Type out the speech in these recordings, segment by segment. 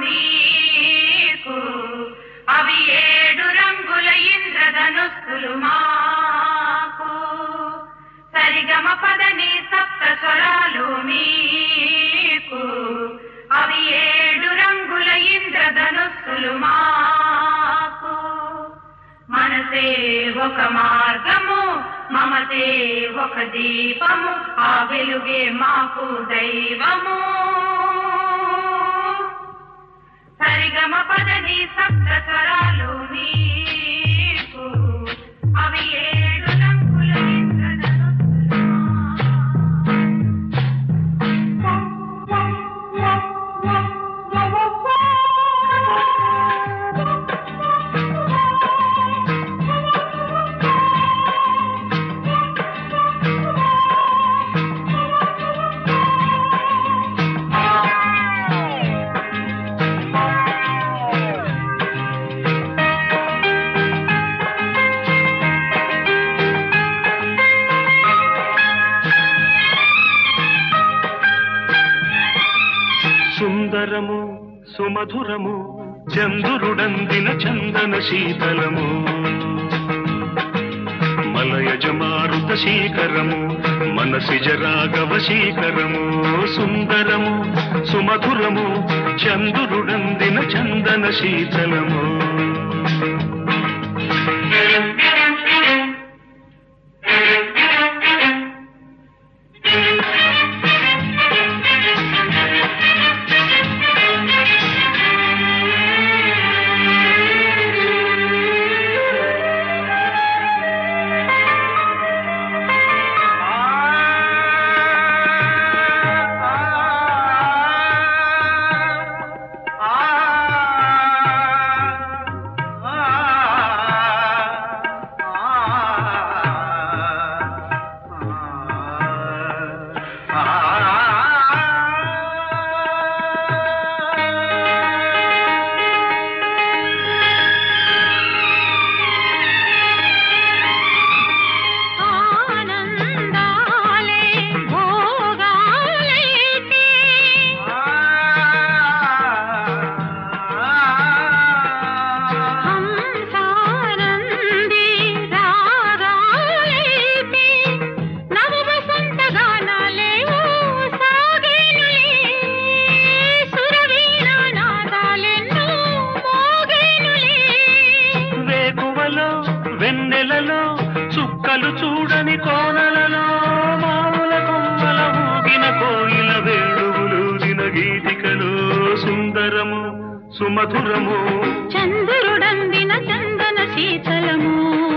మీకు అవి ఏడు రంగుల ఇంద్రధనుస్సులు మాకు సరిగమ పదని సప్త స్వరాలు మీకు అవి ఏడు రంగుల ఇంద్రధనుస్సులు మాకు మనసే ఒక మార్గము మమతే ఒక దీపము ఆ వెలుగే మాకు దైవము సరిగమ పదని సప్త స్వరాలు నీకు అవి ఏడు రంగుల ఇంద్రధనుస్సులు సుందరము సుమధురము చందురుడందిన చందన శీతలము మలయజ మారుత శీకరము మనసిజ రాఘవ శీకరము సుందరము సుమధురము చందురుడందిన చందన శీతలము ఆనందాలే భోగాలైతే హంసానంది రాగాలైతే నవ వసంత గానాలేవో సాగేనులే సురవీణ నాదాలెన్నో మోగేనులే వేకువలో వెన్నెలలో చుక్కలు చూడని కోనలలో మావుల కొమ్మల ఊగిన కోయిల వేణువులూదిన గీతికలో సుందరము సుమధురము చంద్రుడందిన చందన శీతలము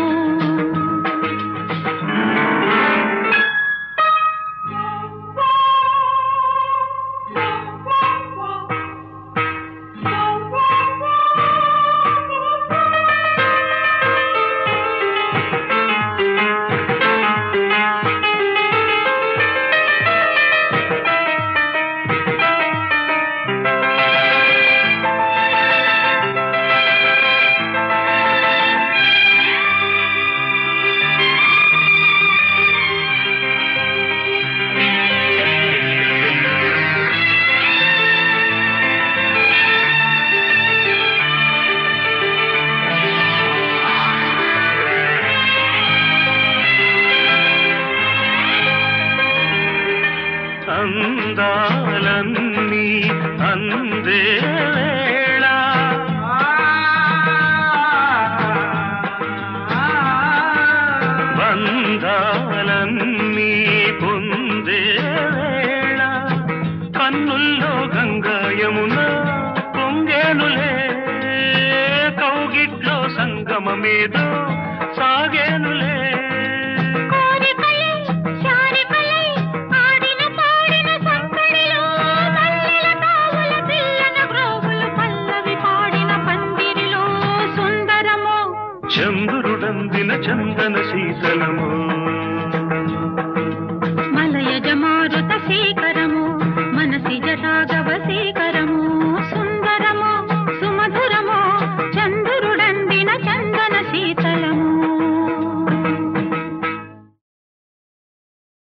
అందాలన్నీ అందే వేళ బంధాలన్నీ పొందే వేళ కన్నుల్లో గంగాయమున పొంగేనులే కౌగిట్లో సంగమమేదో సాగేనులే కోరికలే శారికలై ఆడిన పాడిన సంకడిలో మల్లెల తావుల పిల్లన గ్రోవులు పల్లవి పాడిన పందిరిలో సుందరమో చంద్రుడందిన చందన శీతలము